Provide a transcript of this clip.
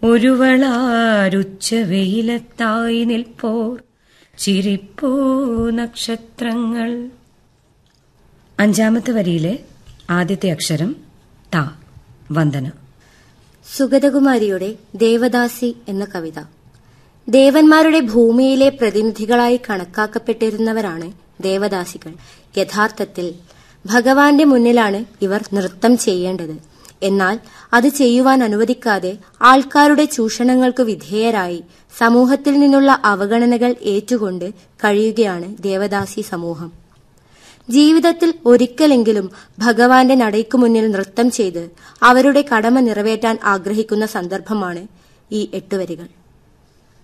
ഒരുവളാരുച്ച വെയിലത്തായി നിൽപ്പോർ ചിരിപ്പൂ നക്ഷത്രങ്ങൾ അഞ്ചാമത്തെ വരിയിലെ ആദ്യത്തെ അക്ഷരം ത വന്ദന സുഗതകുമാരിയുടെ ദേവദാസി എന്ന കവിത ദേവന്മാരുടെ ഭൂമിയിലെ പ്രതിനിധികളായി കണക്കാക്കപ്പെട്ടിരുന്നവരാണ് ദേവദാസികൾ യഥാർത്ഥത്തിൽ ഭഗവാന്റെ മുന്നിലാണ് ഇവർ നൃത്തം ചെയ്യേണ്ടത് എന്നാൽ അത് ചെയ്യുവാൻ അനുവദിക്കാതെ ആൾക്കാരുടെ ചൂഷണങ്ങൾക്ക് വിധേയരായി സമൂഹത്തിൽ നിന്നുള്ള അവഗണനകൾ ഏറ്റുകൊണ്ട് കഴിയുകയാണ് ദേവദാസി സമൂഹം ജീവിതത്തിൽ ഒരിക്കലെങ്കിലും ഭഗവാന്റെ നടയ്ക്കു മുന്നിൽ നൃത്തം ചെയ്ത് അവരുടെ കടമ നിറവേറ്റാൻ ആഗ്രഹിക്കുന്ന സന്ദർഭമാണ് ഈ എട്ടുവരികൾ